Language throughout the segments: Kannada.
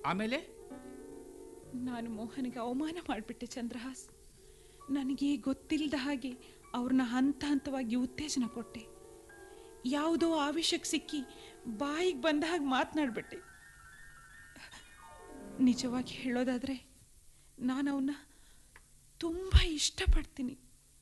ಆಮೇಲೆ ನಾನು ಮೋಹನ್ಗೆ ಅವಮಾನ ಮಾಡಿಬಿಟ್ಟೆ ಚಂದ್ರಹಾಸ್ ನನಗೆ ಗೊತ್ತಿಲ್ಲದ ಹಾಗೆ ಅವ್ರನ್ನ ಹಂತ ಹಂತವಾಗಿ ಉತ್ತೇಜನ ಕೊಟ್ಟೆ ಯಾವುದೋ ಆವೇಶಕ್ಕೆ ಸಿಕ್ಕಿ ಬಾಯಿಗೆ ಬಂದ ಹಾಗೆ ಮಾತನಾಡ್ಬಿಟ್ಟೆ ನಿಜವಾಗಿ ಹೇಳೋದಾದ್ರೆ ನಾನು ಅವನ್ನ ತುಂಬ ಇಷ್ಟಪಡ್ತೀನಿ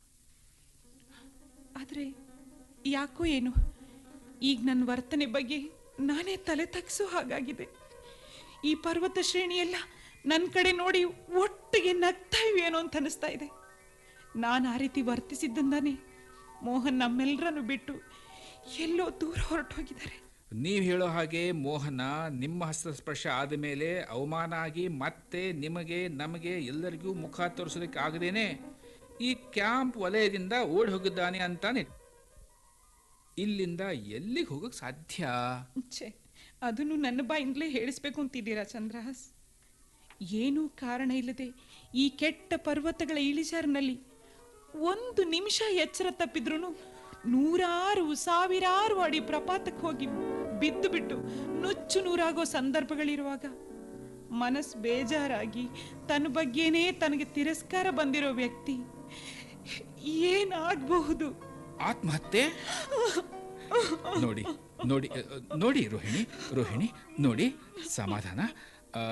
ಆದರೆ ಯಾಕೋ ಏನು ಈಗ ನನ್ನ ವರ್ತನೆ ಬಗ್ಗೆ ನಾನೇ ತಲೆ ತಗ್ಸೋ ಹಾಗಾಗಿದೆ ಈ ಪರ್ವತ ಶ್ರೇಣಿಯೆಲ್ಲ ನನ್ನ ಕಡೆ ನೋಡಿ ಒಟ್ಟಿಗೆ ನಗ್ತಾ ಇವೇನೋ ಅಂತ ಅನಿಸ್ತಾ ಇದೆ ನಾನು ಆ ರೀತಿ ವರ್ತಿಸಿದ್ದಿಂದಾನೇ ಮೋಹನ್ ನಮ್ಮೆಲ್ಲರನ್ನು ಬಿಟ್ಟು ಎಲ್ಲೋ ದೂರ ಹೊರಟೋಗಿದ್ದಾರೆ ನೀವು ಹೇಳೋ ಹಾಗೆ ಮೋಹನ ನಿಮ್ಮ ಹಸ್ತಸ್ಪರ್ಶ ಆದ ಮೇಲೆ ಅವಮಾನ ಆಗಿ ಮತ್ತೆ ನಿಮಗೆ ನಮಗೆ ಎಲ್ಲರಿಗೂ ಮುಖ ತೋರಿಸೋದಕ್ಕೆ ಆಗದೇನೆ ಈ ಕ್ಯಾಂಪ್ ವಲಯದಿಂದ ಓಡಿ ಹೋಗಿದ್ದಾನೆ ಅಂತಾನೆ ಇಲ್ಲಿಂದ ಎಲ್ಲಿಗೆ ಹೋಗಕ್ಕೆ ಸಾಧ್ಯ ಛೇ ಅದನ್ನು ನನ್ನ ಬಾಯಿಂದಲೇ ಹೇಳಿಸ್ಬೇಕು ಅಂತಿದ್ದೀರಾ ಚಂದ್ರಹಾಸ್ ಏನೂ ಕಾರಣ ಇಲ್ಲದೆ ಈ ಕೆಟ್ಟ ಪರ್ವತಗಳ ಇಳಿಜಾರಿನಲ್ಲಿ ಒಂದು ನಿಮಿಷ ಎಚ್ಚರ ತಪ್ಪಿದ್ರೂ ನೂರಾರು ಸಾವಿರಾರು ಅಡಿ ಪ್ರಪಾತಕ್ಕೆ ಹೋಗಿ ಬಿದ್ದು ಬಿಟ್ಟು ನುಚ್ಚು ನೂರಾಗೋ ಸಂದರ್ಭಗಳಿರುವಾಗ ಮನಸ್ಸು ಬೇಜಾರಾಗಿ ತನ್ನ ಬಗ್ಗೆನೇ ತನಗೆ ತಿರಸ್ಕಾರ ಬಂದಿರೋ ವ್ಯಕ್ತಿ ಏನಾಗಬಹುದು ಆತ್ಮಹತ್ಯೆ ನೋಡಿ ನೋಡಿ ಅ, ನೋಡಿ ರೋಹಿಣಿ ರೋಹಿಣಿ ನೋಡಿ ಸಮಾಧಾನ ಆ,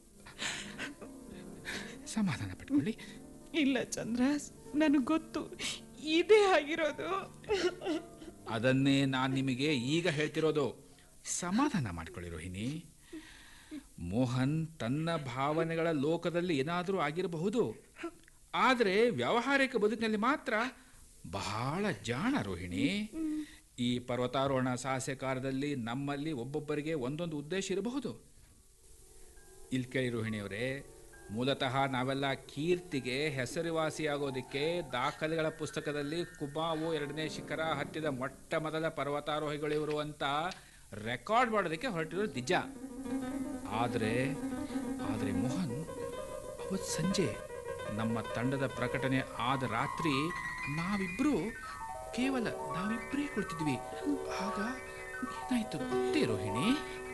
ಸಮಾಧಾನ ಪಟ್ಕೊಳ್ಳಿ ಇಲ್ಲ ಚಂದ್ರಾಸ್ ನನಗೆ ಗೊತ್ತು ಇದೇ ಆಗಿರೋದು ಅದನ್ನೇ ನಾನು ನಿಮಗೆ ಈಗ ಹೇಳ್ತಿರೋದು ಸಮಾಧಾನ ಮಾಡ್ಕೊಳ್ಳಿ ರೋಹಿಣಿ ಮೋಹನ್ ತನ್ನ ಭಾವನೆಗಳ ಲೋಕದಲ್ಲಿ ಏನಾದರೂ ಆಗಿರಬಹುದು ಆದರೆ ವ್ಯಾವಹಾರಿಕ ಬದುಕಿನಲ್ಲಿ ಮಾತ್ರ ಬಹಳ ಜಾಣ ರೋಹಿಣಿ ಈ ಪರ್ವತಾರೋಹಣ ಸಾಹಸ ಕಾರ್ಯದಲ್ಲಿ ನಮ್ಮಲ್ಲಿ ಒಬ್ಬೊಬ್ಬರಿಗೆ ಒಂದೊಂದು ಉದ್ದೇಶ ಇರಬಹುದು ಇಲ್ಲಿ ಕೇಳಿ ರೋಹಿಣಿಯವರೇ ಮೂಲತಃ ನಾವೆಲ್ಲ ಕೀರ್ತಿಗೆ ಹೆಸರುವಾಸಿಯಾಗೋದಕ್ಕೆ ದಾಖಲೆಗಳ ಪುಸ್ತಕದಲ್ಲಿ ಕುಬಾವು ಎರಡನೇ ಶಿಖರ ಹತ್ತಿದ ಮೊಟ್ಟ ಮೊದಲ ಪರ್ವತಾರೋಹಿಗಳಿವರು ಅಂತ ರೆಕಾರ್ಡ್ ಮಾಡೋದಕ್ಕೆ ಹೊರಟಿರೋದು ನಿಜ ಆದರೆ ಆದರೆ ಮೋಹನ್ ಅವತ್ತು ಸಂಜೆ ನಮ್ಮ ತಂಡದ ಪ್ರಕಟಣೆ ಆದ ರಾತ್ರಿ ನಾವಿಬ್ರು ಕೇವಲ ನಾವಿಬ್ಬರೇ ಕುಳಿತಿದ್ವಿ ಆಗ ಏನಾಯ್ತು ಗೊತ್ತೇ ರೋಹಿಣಿ